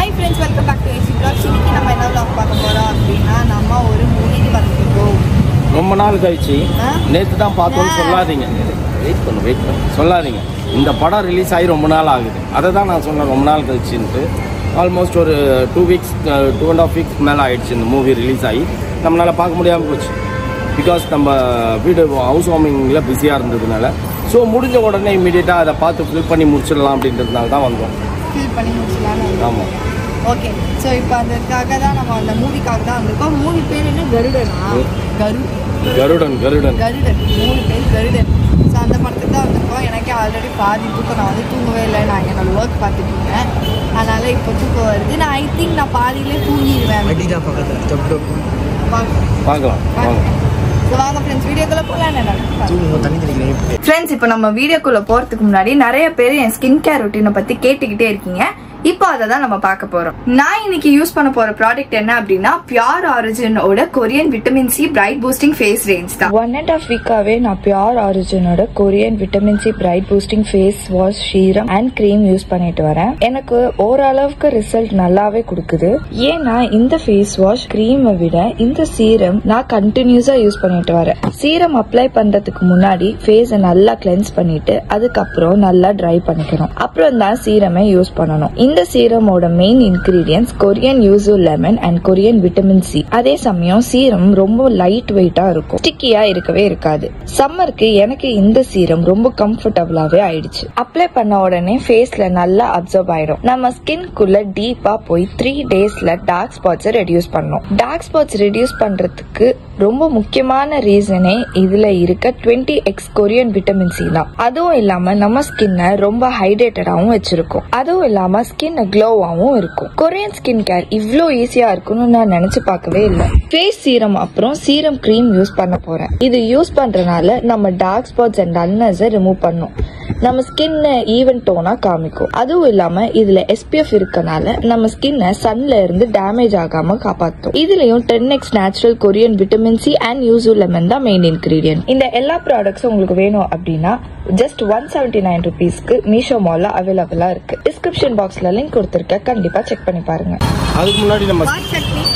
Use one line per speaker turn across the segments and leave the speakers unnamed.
Hi friends welcome back to AC blog இன்னைக்கு நம்ம என்ன vlog பார்க்க போறோம் அப்படின்னா நம்ம ஒரு மூவிக்கு வந்துருக்கோம்
ரொம்ப நாள் கழிச்சு
ஆ?
நேற்று தான் பார்த்தோம்னு
ஆ.
சொல்லாதீங்க வெயிட் பண்ணு வெயிட் பண்ணு சொல்லாதீங்க இந்த படம் ரிலீஸ் ஆகி ரொம்ப நாள் ஆகுது அதை தான் நான் சொன்னேன் ரொம்ப நாள் கழிச்சுன்ட்டு ஆல்மோஸ்ட் ஒரு two weeks two and half weeks மேலே ஆயிடுச்சு இந்த மூவி ரிலீஸ் ஆகி நம்மளால் பார்க்க முடியாமல் போச்சு பிகாஸ் நம்ம வீடு ஹவுஸ் வார்மிங்கில் பிஸியாக இருந்ததுனால ஸோ முடிஞ்ச உடனே இமீடியட்டாக அதை பார்த்து ஃபில் பண்ணி முடிச்சிடலாம் அப்படின்றதுனால தான் வந்தோம்
ஃபீல் பண்ணி முடிச்சலாம்னு
ஆமாம்
ஓகே ஸோ இப்போ அதுக்காக தான் நம்ம அந்த மூவிக்காக தான் வந்திருக்கோம் மூவி பேர் என்ன கருடனா கரு
கருடன் கருடன்
கருடன் மூணு பேர் கருடன் ஸோ அந்த படத்துக்கு தான் வந்திருக்கோம் எனக்கே ஆல்ரெடி பாதி தூக்கம் நான் வந்து தூங்கவே இல்லை நான் என்னோட ஒர்க் பார்த்துட்டு இருந்தேன் அதனால இப்போ தூக்கம் வருது நான் ஐ திங்க் நான் பாதியிலே தூங்கிடுவேன்
அடிதான் பக்கத்தில் டப் டப்
பார்க்கலாம் வாங்க
ஸோ வாங்க ஃப்ரெண்ட்ஸ் வீடியோக்குள்ளே போகலாம் என்ன
தூங்கும் தண்ணி தெளிக்கிறேன்
ஃப்ரெண்ட்ஸ் இப்போ நம்ம வீடியோக்குள்ள போறதுக்கு முன்னாடி நிறைய பேர் என் ஸ்கின் கேர் ரொட்டீனை பத்தி கேட்டுக்கிட்டே இருக்கீங்க இப்போ அதை தான் நம்ம பார்க்க போறோம் நான் இன்னைக்கு யூஸ் பண்ண போற ப்ராடக்ட் என்ன அப்படின்னா பியூர் ஆரிஜினோட Korean vitamin C bright boosting face range தான்
ஒன் அண்ட் ஆஃப் வீக்காவே நான் பியூர் ஆரிஜினோட Korean vitamin C bright boosting face wash serum and cream use பண்ணிட்டு வரேன் எனக்கு ஓரளவுக்கு ரிசல்ட் நல்லாவே கொடுக்குது ஏன்னா இந்த ஃபேஸ் வாஷ் க்ரீமை விட இந்த சீரம் நான் கண்டினியூஸா யூஸ் பண்ணிட்டு வரேன் சீரம் அப்ளை பண்றதுக்கு முன்னாடி ஃபேஸை நல்லா கிளென்ஸ் பண்ணிட்டு அதுக்கப்புறம் நல்லா ட்ரை பண்ணிக்கணும் அப்புறம் தான் சீரமை யூஸ் பண்ணணும் இந்த சீரமோட main ingredients Korean yuzu lemon and Korean vitamin C அதே சமயம் சீரம் ரொம்ப லைட் வெயிட்டா இருக்கும் ஸ்டிக்கியா இருக்கவே இருக்காது சம்மருக்கு எனக்கு இந்த சீரம் ரொம்ப கம்ஃபர்டபுளாவே ஆயிடுச்சு அப்ளை பண்ண உடனே ஃபேஸ்ல நல்லா அப்சர்வ் ஆயிடும் நம்ம ஸ்கின்குள்ள டீப்பா போய் த்ரீ டேஸ்ல டார்க் ஸ்பாட்ஸை ரெடியூஸ் பண்ணும் டார்க் ஸ்பாட்ஸ் ரெடியூஸ் பண்றதுக்கு ரொம்ப முக்கியமான ரீசனே இதுல இருக்க 20 எக்ஸ் கொரியன் விட்டமின் சி தான் அதுவும் இல்லாம நம்ம ஸ்கின்னை ரொம்ப ஹைட்ரேட்டடாவும் வச்சிருக்கும் அதுவும் இல்லாம ஸ்கின் க்ளோவாவும் இருக்கும் கொரியன் ஸ்கின் கேர் இவ்ளோ ஈஸியா இருக்கும்னு நான் நினைச்சு பார்க்கவே இல்லை ஃபேஸ் சீரம் அப்புறம் சீரம் க்ரீம் யூஸ் பண்ண போறேன் இது யூஸ் பண்றதுனால நம்ம டார்க் ஸ்பாட்ஸ் அண்ட் டல்னஸை ரிமூவ் பண்ணும் நம்ம ஸ்கின்னை ஈவன் டோனா காமிக்கும் அதுவும் இல்லாம இதுல எஸ்பிஎஃப் இருக்கனால நம்ம ஸ்கின்னை சன்ல இருந்து டேமேஜ் ஆகாம காப்பாத்தும் இதுலயும் ten X natural Korean vitamin C and yuzu lemon தான் மெயின் இன்கிரீடியன்ட் இந்த எல்லா ப்ராடக்ட்ஸும் உங்களுக்கு வேணும் அப்படின்னா ஜஸ்ட் ஒன் செவன்டி நைன் ருபீஸ்க்கு மீஷோ மால்ல அவைலபிளா இருக்கு டிஸ்கிரிப்ஷன் பாக்ஸ்ல லிங்க் கொடுத்துருக்கேன் கண்டிப்பா செக் பண்ணி பாருங்க
அதுக்கு முன்னாடி நம்ம
சட்னி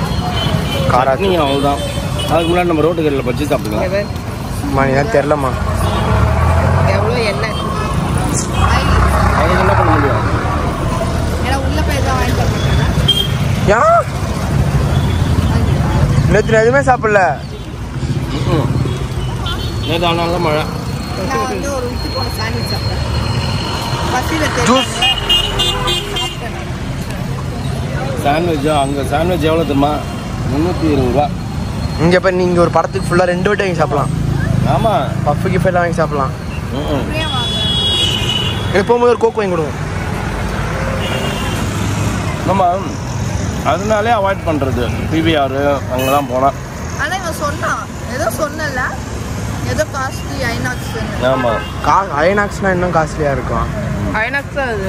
சட்னி அவ்வளோதான் அதுக்கு முன்னாடி நம்ம ரோட்டு கடையில் பஜ்ஜி சாப்பிடுங்க
மணி தான் தெரிலம்மா
எவ்வளோ எண்ணெய்
அதுக்கு என்ன பண்ண முடியும்
ஏன்னா உள்ள போய் தான் வாங்கிட்டு வர மாட்டேன்
ஏன் நேற்று நான் எதுவுமே சாப்பிடல
ம். நேற்று ஆனாலும் மழை
நான் வந்து ஒரு விட்டு போன சாண்ட்விச் சாப்பிட்டேன் பசியில்
Juice.
சாப்பிட்டேன் நான்.
சாண்ட்விச் அங்கே சாண்ட்விச் எவ்வளோ தெரியுமா முந்நூற்றி இருபது ரூபா
இங்கே இப்போ நீங்கள் ஒரு படத்துக்கு ஃபுல்லாக ரெண்டு வாட்டி வாங்கி சாப்பிடலாம்
ஆமாம்
பஃபு கிஃபெல்லாம் வாங்கி சாப்பிடலாம்
ம்
அப்படியே வாங்க
எனக்கு போகும்போது ஒரு கோக் வாங்கி கொடுங்க
நம்ம அதனாலே அவாய்ட் பண்ணுறது பிவிஆர் அங்கெல்லாம் போனால்
ஆனா இவன் சொன்னான் ஏதோ சொன்னல ஏதோ காஸ்ட்லி ஐநாக்ஸ்
ஆமாம்
கா அயனாக்ஸ்னால் இன்னும் காஸ்ட்லியாக இருக்கும்
ஐநாக்ஸ் அது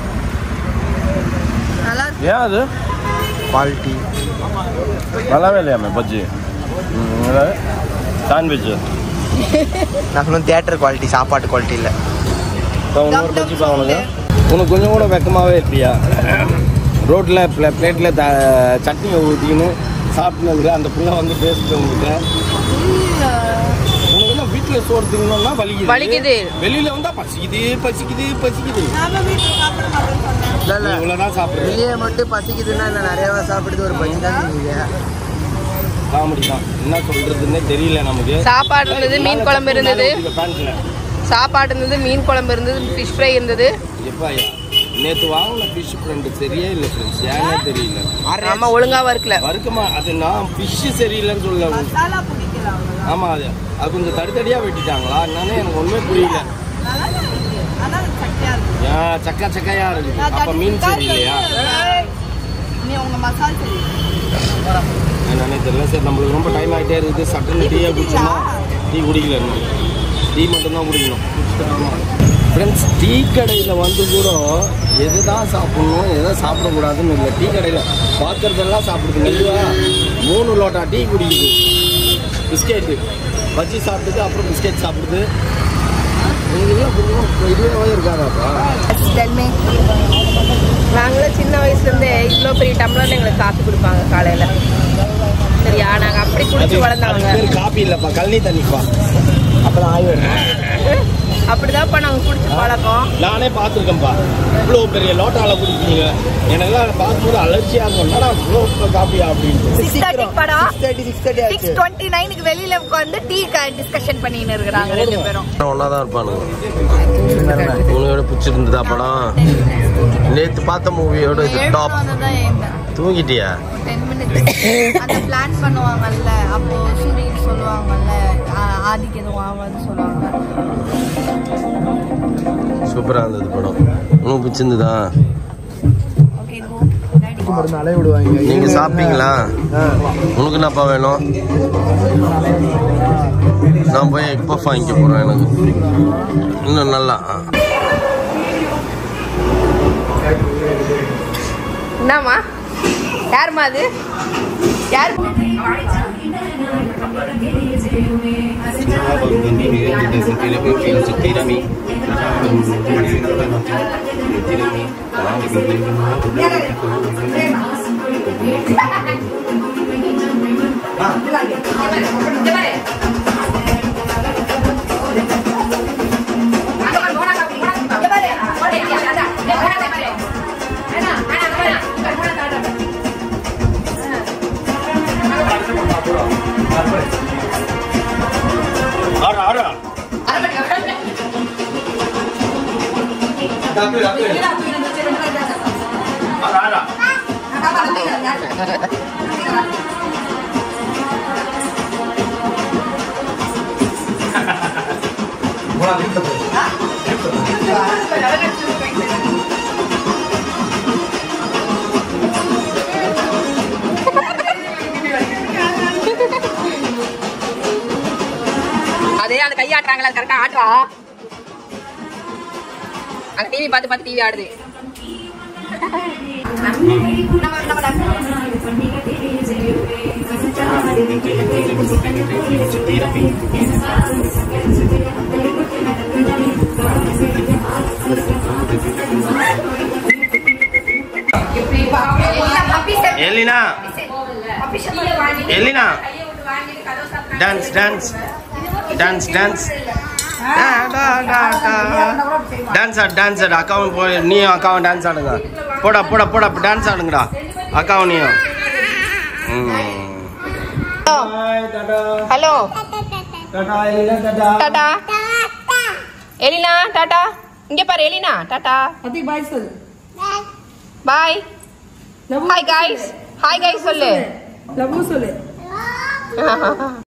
நல்லா இருக்கு
ஏன் அது
குவாலிட்டி
நல்லாவே இல்லையாமே பஜ்ஜி சாண்ட்விட்சு
நான் சொன்ன தியேட்டர் குவாலிட்டி சாப்பாட்டு குவாலிட்டி இல்லை
இப்போ இன்னொரு பஜ்ஜி பாவனுங்க உனக்கு கொஞ்சம் கூட வெக்கமாகவே இருப்பியா ரோட்டில் பிளேட்டில் த சட்னியை ஊற்றிக்கணும் சாப்பிட்டுன்னு அந்த புள்ள வந்து பேசிட்டு உங்ககிட்ட உனக்கு என்ன வீட்டில் சோறு திங்கணும்னா வலிக்குது
வலிக்குது.
வெளியில வந்தா பசிக்குது பசிக்குது பசிக்குது
நாம வீட்டில் சாப்பிட மாட்டேன்னு சொன்னேன்
இல்லை இல்லை
இவ்வளோதான் சாப்பிடுறது
வெளியே மட்டும் பசிக்குதுன்னா நான் நிறையாவா சாப்பிடுது ஒரு பஜ்ஜி தான் செஞ்சீங்க
காமெடி தான் என்ன சொல்றதுன்னே தெரியல நமக்கு
சாப்பாடு இருந்தது மீன் குழம்பு இருந்தது
பேண்ட்ல
சாப்பாடு இருந்தது மீன் குழம்பு இருந்தது ஃபிஷ் ஃப்ரை இருந்தது
எப்பா நேத்து வாங்கின ஃபிஷ் ஃப்ரெண்டு சரியே இல்லை ஃப்ரெண்ட்ஸ் ஏன்னே தெரியல
ஆமா ஒழுங்கா வறுக்கல
வறுக்கமா அது நான் ஃபிஷ் சரியில்லைன்னு சொல்ல
மசாலா பிடிக்கல அவ்வளோதான்
ஆமா அது அது கொஞ்சம் தடித்தடியா வெட்டிட்டாங்களா அதனால எனக்கு ஒண்ணுமே புரியல
நல்லா தான் இருக்கு ஆனால் அது சட்டையாக இருக்கு
ஏன் சக்கா சக்கையா இருக்குது
நான்
அப்ப மீன்
தட்டி
சரியில்லையா
ஏய், நீ உங்க மசால் சரி
என்னன்னே தெரியல சரி நம்மளுக்கு ரொம்ப டைம் ஆகிட்டே இருக்குது சட்டுன்னு டீயே குடிச்சோம்னா டீ குடிக்கல இன்னும் டீ மட்டும்தான் குடிக்கணும் ஃப்ரெண்ட்ஸ் டீ கடையில் வந்து கூட எது தான் சாப்பிடணும் எதை சாப்பிடக்கூடாதுன்னு இல்லை டீ கடையில் பார்க்குறதெல்லாம் சாப்பிடுது மெதுவாக மூணு லோட்டா டீ குடிக்குது பிஸ்கெட்டு பஜ்ஜி சாப்பிடுது அப்புறம் பிஸ்கெட் சாப்பிடுது உங்களுக்கு கொஞ்சம் இதுவே இருக்காதாப்பா
டெல் மீ
நாங்களும் சின்ன வயசுல இருந்தே டம்ளர்ல எங்களுக்கு காசு கொடுப்பாங்க காலையில சரியா நாங்க அப்படி குடிச்சு
அது
வளர்ந்தவங்க
பேர் காப்பி இல்லப்பா கழனி தண்ணிப்பா அப்பதான் ஆய் வரும்
அப்படிதான்ப்பா நாங்க குடிச்சு பழக்கம்
நானே பார்த்துருக்கேன்ப்பா இவ்வளோ பெரிய லோட்டால குடிப்பீங்க எனக்கெல்லாம் பார்க்கும்போது அலர்ச்சியாக இருக்கும் என்னடா இவ்வளோ காப்பியா அப்படின்ட்டு
சிக்ஸ் தேர்ட்டி படம்
தேர்ட்டி சிக்ஸ் தேர்ட்டி
சிக்ஸ்
ஆச்சு
டுவெண்ட்டி நைனுக்கு வெளியில உட்காந்து டீ டிஸ்கஷன் பண்ணின்னு இருக்கிறாங்க ரெண்டு பேரும்
ஒன்றா தான் இருப்பானுங்க உனயோட பிடிச்சிருந்ததா படம் நேற்று பார்த்த மூவியோட இது டாப் தூங்கிட்டியா
டென் மினிட்ஸ் அந்த பிளான் பண்ணுவாங்கல்ல அப்போ சூரியன் சொல்லுவாங்கல்ல ஆ- ஆதிக்கு எதுவும் ஆகாதுன்னு சொல்லுவாங்க
சூப்பராக இருந்தது படம் உனக்கு பிடிச்சிருந்ததா
ஓகே கோ
மருந்து அலைய விடுவாங்க
நீங்க சாப்பிட்டீங்களா உனக்கு என்னப்பா வேணும் நான் போய் எக் பஃப் வாங்கிக்க போறேன் எனக்கு இன்னும் நல்லா ஆ.
என்னம்மா யாரும்மா அது யார் அதே அந்த கை ஆட்டுறாங்களா கரெக்டா ஆட்டுறா அங்க டிவி பார்த்து பார்த்து டிவி ஆடுது
Elina Elina dance dance dance dance dance ஆடு டான்ஸ் ஆடு அக்காவும் போய் நீயும் அக்காவும் டான்ஸ் ஆடுங்க போடா போடா போடா டான்ஸ் ஆடுங்கடா அக்காவும் நீயும் ம்.
ஹலோ டாடா எலினா டாடா இங்க பாரு எலினா டாடா
பாய் சொல்லு
bye hi guys hi guys சொல்லு
லவ் சொல்லு